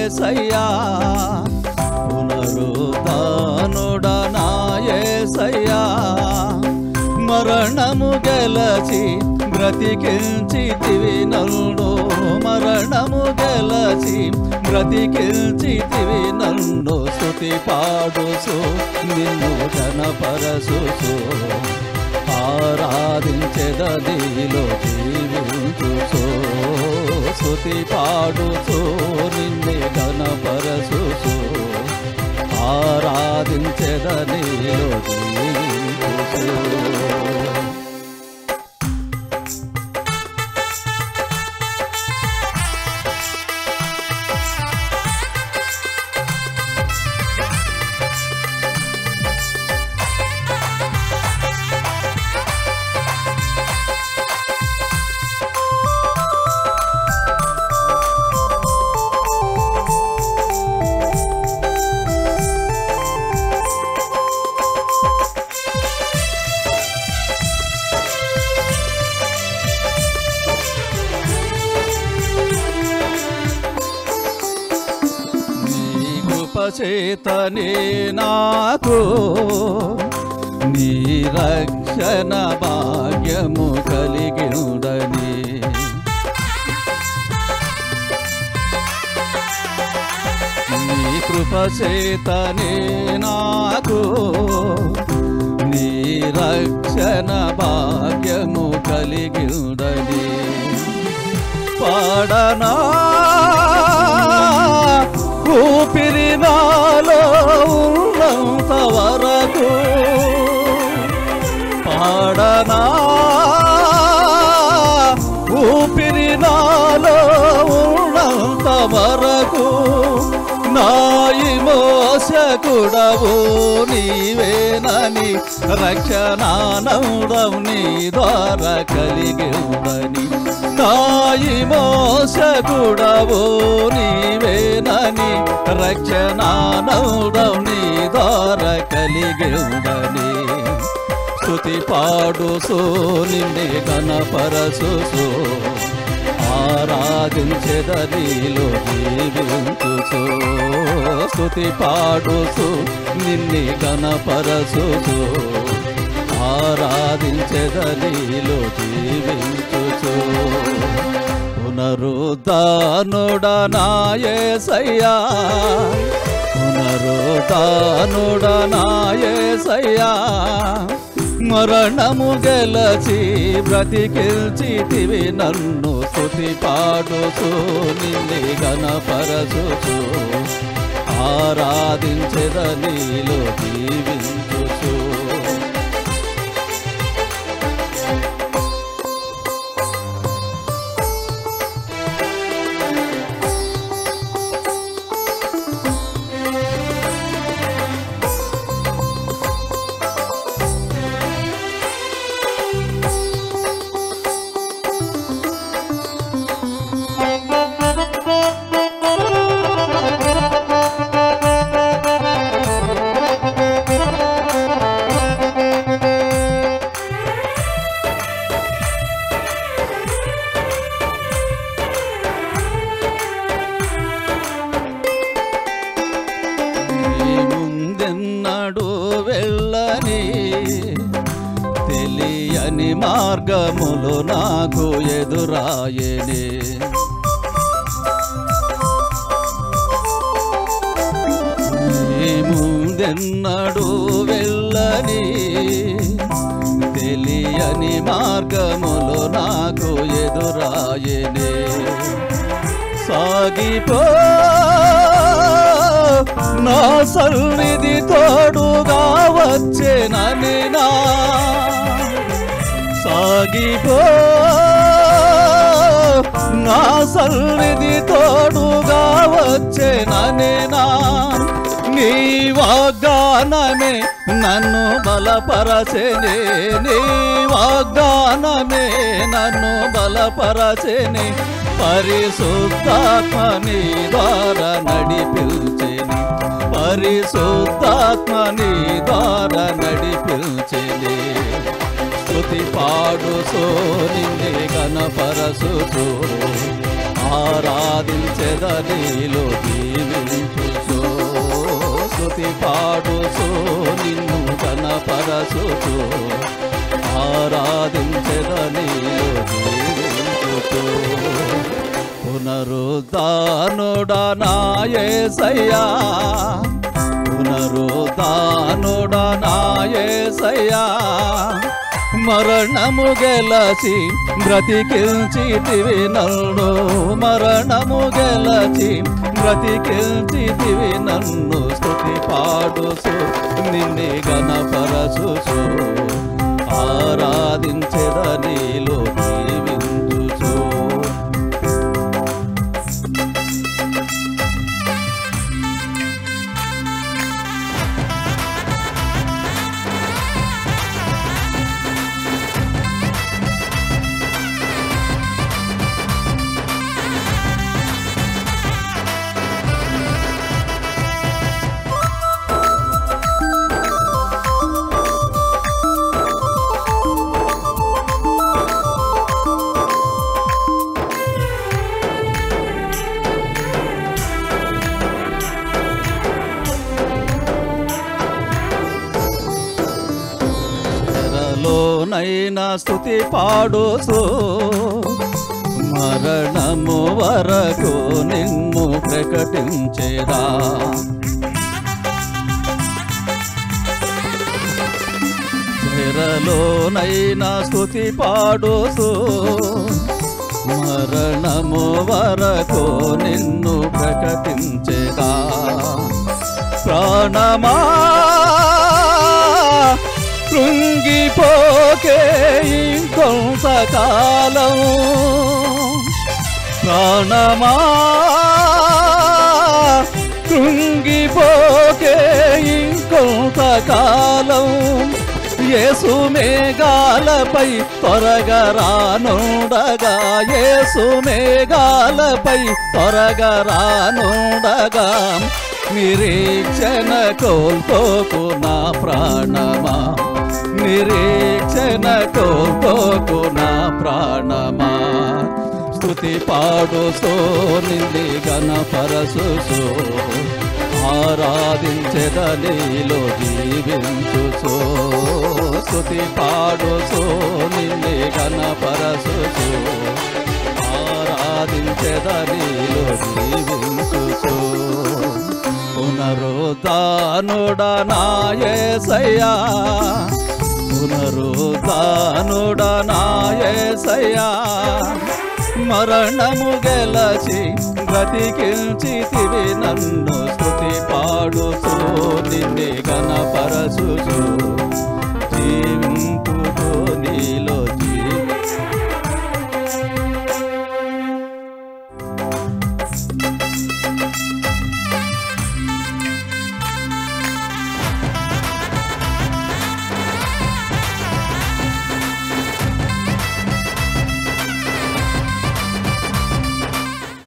నాయసయ్యా పునరుద్ధానుడ నాయసయ్యా మరణము గెలచి బ్రతికించితివి నన్ను మరణము గెలచి బ్రతికించితివి నన్ను స్తుతి పాడుసు నిన్ను ఘనపరసుసు ఆరాధించెదీలో జీవించుచో స్తుతి పాడుచో నిన్నే ఘనపరసుచో ఆరాధించెదీలో జీవించుచో నీ కృపచేతనే నాకు నీ రక్షణ భాగ్యము కలిగిందని నీ కృపచేతనే నాకు నీ రక్షణ భాగ్యము కలిగిందని పాడనా ఊపిరి నాలో ఉన్నంత వరకు పాడనా ఊపిరి నాలో ఉన్నంత వరకు నాయి మోసకుడవు నీవేనని రక్షణానందం నీ ద్వారా కలిగిందని నాయి మోసకుడవు నీవేనని రక్షణానందం నీ ద్వారా కలిగిందని స్తుతి పాడుసో నిన్నే కనపరసుసో ఆరాధించెదనిలో జీవించుచో స్తుతి పాడుచు నిన్ని గణపరచుచు ఆరాధించెదనిలో జీవించుచు పునరుద్ధానుడనాయసయ్యా పునరుద్ధానుడనాయసయ్యా మరణము గెలచి బ్రతికిల్చితివి నన్ను స్తుతి పాడుచు నిన్నే గణపరచుచు ఆరాధించెదనిలో జీవించుచు నీ ముందెన్నడు వెళ్ళని తెలియని మార్గములు నాకు ఎదురాయనే నీ ముందెన్నడు వెళ్ళని తెలియని మార్గములు నాకు ఎదురాయనే సాగిపో నా సన్నిధి తోడుగా వచ్చేనని నా సాగిపో నా సన్నిధి తోడుగా వచ్చేనని నా నీ వాగ్దానమే నన్ను బలపరచెనే నీ వాగ్దానమే నన్ను బలపరచెనే పరిశుద్ధాత్మ నీ ద్వారా నడిపించెని పరిశుద్ధాత్మ నీ ద్వారా నడిపించెని స్తుతి పాడు సో నిన్నే గణపరసుచు ఆరాధించెదనిలో జీవించుచో స్తుతి పాడుచో నిన్ను కనపరచుచో ఆరాధించెదనిలో జీవించుచో పునరుద్ధానుడనాయసయ్యా పునరుద్ధానుడనాయసయ్యా మరణము గెలచి బ్రతికిల్చితివి నన్ను మరణము గెలచి బ్రతికిల్చితివి నన్ను స్తుతి పాడుసు నిన్నే గణపరచుచు ఆరాధించెదనిలో జీవించుచు చెరలోనైనా స్థుతి పాడుసు మరణము వరకు నిన్ను ప్రకటించేదా చెరలోనైనా స్థుతి పాడుసు మరణము వరకు నిన్ను ప్రకటించేదా ప్రాణమా కృంగిపోకే ఇంకొంతకాలం ప్రాణమా కృంగిపోకే ఇంకొంతకాలం యేసు మేఘాలపై త్వరగా రానుండగా యేసు మేఘాలపై త్వరగా రానుండగా నిరీక్షణ కోల్పోకు నా ప్రాణమా నిరీక్షణ కోల్పోకు నా ప్రాణమా స్తుతి పాడు సో నింది గణపరసు ఆరాధించెదనిలో జీవించుచో స్తుతి పాడు సో నింది గణపరసు ఆరాధించెదనిలో జీవించుచో పునరుద్ధానుడనాయసయ్యా పునరుద్ధానుడనాయసయ్యా మరణము గెలచి బ్రతికిల్చితివి నన్ను స్తుతి పాడుతూ నిన్నే గణపరచుచు